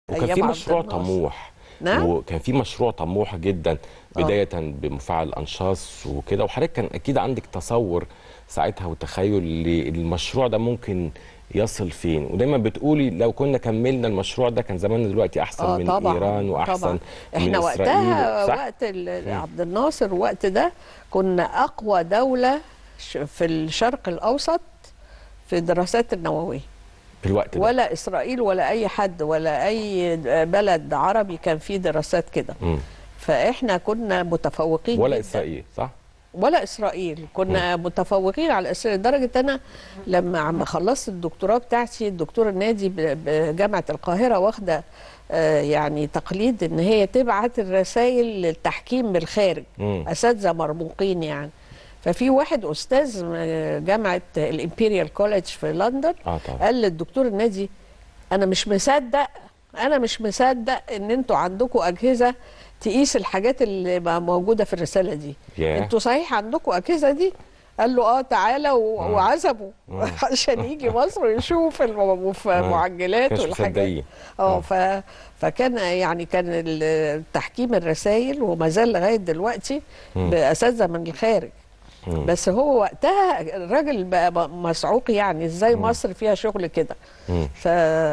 وكان في أيام عبد مشروع الناصر. طموح نعم. وكان في مشروع طموح جدا بدايه بمفاعل انشاص وكده وحضرتك كان اكيد عندك تصور ساعتها وتخيل للمشروع ده ممكن يصل فين ودايما بتقولي لو كنا كملنا المشروع ده كان زماننا دلوقتي احسن اه من طبعا ايران واحسن طبعا من احنا إسرائيل. وقتها صح؟ وقت ال- عبد الناصر الوقت ده كنا اقوى دوله ش- في الشرق الاوسط في الدراسات النوويه في الوقت ده ولا اسرائيل ولا اي حد ولا اي بلد عربي كان فيه دراسات كده مم. فاحنا كنا متفوقين ولا جداً. اسرائيل صح؟ ولا اسرائيل كنا متفوقين على اسرائيل لدرجه انا لما عم خلصت الدكتوراه بتاعتي الدكتوره نادي ب- بجامعه القاهره واخده آه، يعني تقليد ان هي تبعت الرسائل للتحكيم بالخارج مم. اساتذه مرموقين يعني ففي واحد استاذ من جامعه الامبيريال كوليدج في لندن اه طبعا قال للدكتور النادي انا مش مصدق انا مش مصدق ان انتوا عندكم اجهزه تقيس الحاجات اللي بقى موجوده في الرساله دي ياه. انتوا صحيح عندكم اجهزه دي قال له اه تعالى و- وعزموا عشان يجي مصر يشوف المعجلات كانش والحاجات مصدقين. اه ف... فكان يعني كان ال- تحكيم الرسائل وما زال لغايه دلوقتي باساتذه من الخارج مم. بس هو وقتها الراجل بقى بقى مسعوق يعني ازاي مصر فيها شغل كده مم. ف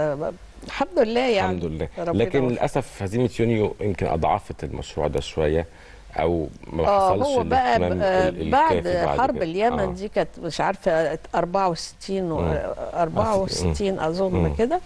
الحمد لله يعني الحمد لله ربنا لكن يوفقه. للاسف هزيمه يونيو يمكن اضعفت المشروع ده شويه او ما اه حصلش هو بقى الاهتمام آه، ال- بعد الكافي حرب كده. اليمن آه. دي كانت مش عارفه 64 و مم. 64 اظن مم. كده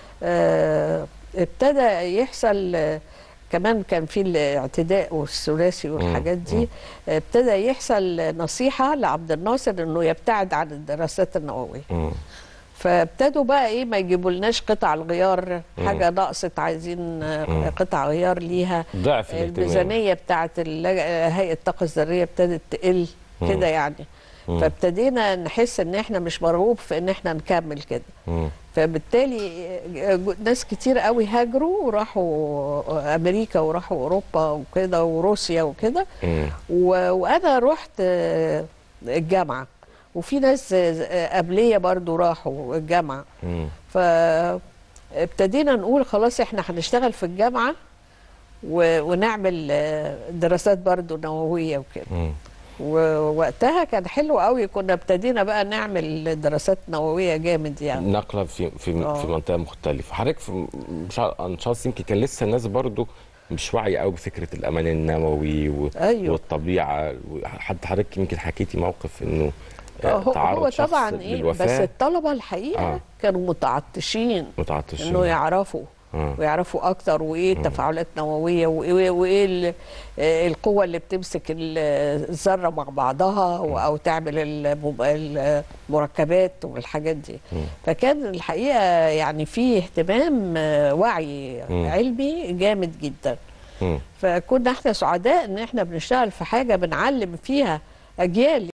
آه، ابتدى يحصل آه، كمان كان في الاعتداء والثلاثي والحاجات دي ابتدى يحصل نصيحه لعبد الناصر انه يبتعد عن الدراسات النوويه مم. فابتدوا بقى ايه ما يجيبوا لناش قطع الغيار حاجه نقصت عايزين آه، قطع غيار ليها ضعف الاهتمام الميزانيه بتاعت الل- هيئه الطاقه الذريه ابتدت تقل كده يعني فابتدينا نحس ان احنا مش مرغوب في ان احنا نكمل كده مم. فبالتالي ج- ناس كتير قوي هاجروا وراحوا امريكا وراحوا اوروبا وكده وروسيا وكده مم. و- وانا رحت آه، الجامعه وفي ناس آه، قبليه برضو راحوا الجامعه مم. فابتدينا نقول خلاص احنا هنشتغل في الجامعه و- ونعمل آه، دراسات برضو نوويه وكده مم. ووقتها كان حلو قوي كنا ابتدينا بقى نعمل دراسات نوويه جامد يعني نقله في في آه. في منطقه مختلفه حضرتك في مش عارف- انشاص يمكن كان لسه الناس برضو مش واعيه قوي بفكره الامان النووي و... أيوه. والطبيعه حتى حضرتك يمكن حكيتي موقف انه آه، هو, تعرض هو شخص طبعا ايه بس للوفاة الطلبه الحقيقه آه. آه. كانوا متعطشين متعطشين انه يعرفوا آه. ويعرفوا اكتر وايه التفاعلات النوويه وايه وايه ال- آه، القوه اللي بتمسك ال- الذره مع بعضها و- او تعمل المب- المركبات والحاجات دي فكان الحقيقه يعني في اهتمام آه، وعي علمي جامد جدا مم. فكنا احنا سعداء ان احنا بنشتغل في حاجه بنعلم فيها اجيال